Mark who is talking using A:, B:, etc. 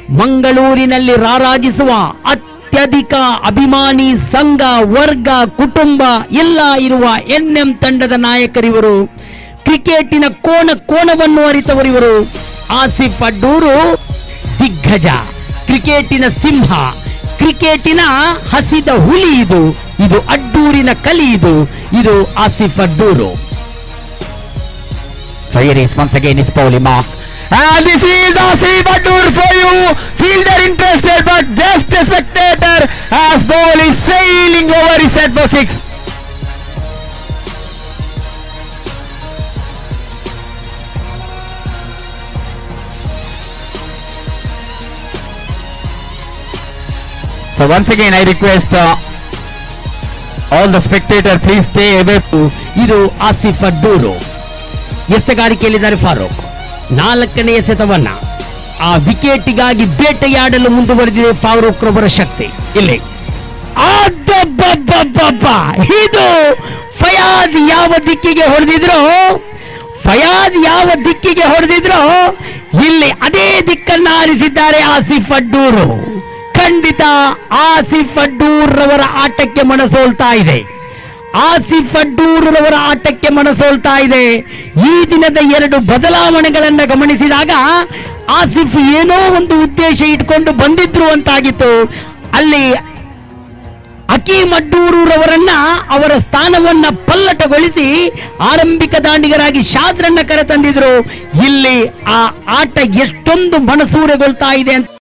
A: ಮಂಗಳೂರಿನಲ್ಲಿ ರಾರಾಜಿಸುವ ಅತ್ಯಧಿಕ ಅಭಿಮಾನಿ ಸಂಘ ವರ್ಗ ಕುಟುಂಬ ಎಲ್ಲ ಇರುವ ಎನ್ ಎಂ ತಂಡದ ನಾಯಕರಿವರು ಕ್ರಿಕೆಟಿನ ಕೋಣ ಕೋಣವನ್ನು ಅರಿತವರಿವರು ಆಸಿಫ್ ಅಡ್ಡೂರು ದಿಗ್ಗಜ ಕ್ರಿಕೆಟಿನ ಸಿಂಹ ಕ್ರಿಕೆಟಿನ ಹಸಿದ ಹುಲಿ ಇದು ಇದು ಅಡ್ಡೂರಿನ ಕಲಿ ಇದು ಇದು Asif Addur So here is once again his Pauli mark. And this is Asif Adur for you. Fielder interested but just a spectator as ball is sailing over his head for six. So once again I request uh, all the spectator please stay away to ಇದು ಆಸಿಫ್ ಅಡ್ಡೂರು ಎತ್ತಗಾರಿಕೆಯಲ್ಲಿದ್ದಾರೆ ಫಾರೂಕ್ ನಾಲ್ಕನೇ ಎಸೆತವನ್ನ ಆ ವಿಕೆಟಿಗಾಗಿ ಬೇಟೆಯಾಡಲು ಮುಂದುವರೆದಿದೆ ಫಾರೂಕ್ ರವರ ಶಕ್ತಿ ಇಲ್ಲಿ ಅಬ್ಬಬ್ಬಬ್ಬಬ್ಬಬ್ಬ! ಇದು ಫಯಾದ್ ಯಾವ ದಿಕ್ಕಿಗೆ ಹೊಡೆದಿದ್ರು ಫಯಾದ್ ಯಾವ ದಿಕ್ಕಿಗೆ ಹೊಡೆದಿದ್ರು ಇಲ್ಲಿ ಅದೇ ದಿಕ್ಕನ್ನ ಆರಿಸಿದ್ದಾರೆ ಆಸಿಫ್ ಅಡ್ಡೂರು ಖಂಡಿತ ಆಸಿಫ್ ಅಡ್ಡೂರ್ ರವರ ಆಟಕ್ಕೆ ಮನಸೋಲ್ತಾ ಇದೆ ಆಸಿಫ್ ಅಡ್ಡೂರವರ ಆಟಕ್ಕೆ ಮನಸೋಲ್ತಾ ಇದೆ ಈ ದಿನದ ಎರಡು ಬದಲಾವಣೆಗಳನ್ನ ಗಮನಿಸಿದಾಗ ಆಸಿಫ್ ಏನೋ ಒಂದು ಉದ್ದೇಶ ಇಟ್ಕೊಂಡು ಬಂದಿದ್ರು ಅಂತಾಗಿತ್ತು ಅಲ್ಲಿ ಅಕೀಮ್ ಅಡ್ಡೂರವರನ್ನ ಅವರ ಸ್ಥಾನವನ್ನ ಪಲ್ಲಟಗೊಳಿಸಿ ಆರಂಭಿಕ ದಾಂಡಿಗರಾಗಿ ಶಾದ್ರನ್ನ ಕರೆತಂದಿದ್ರು ಇಲ್ಲಿ ಆ ಆಟ ಎಷ್ಟೊಂದು ಮನಸೂರೆಗೊಳ್ತಾ ಇದೆ ಅಂತ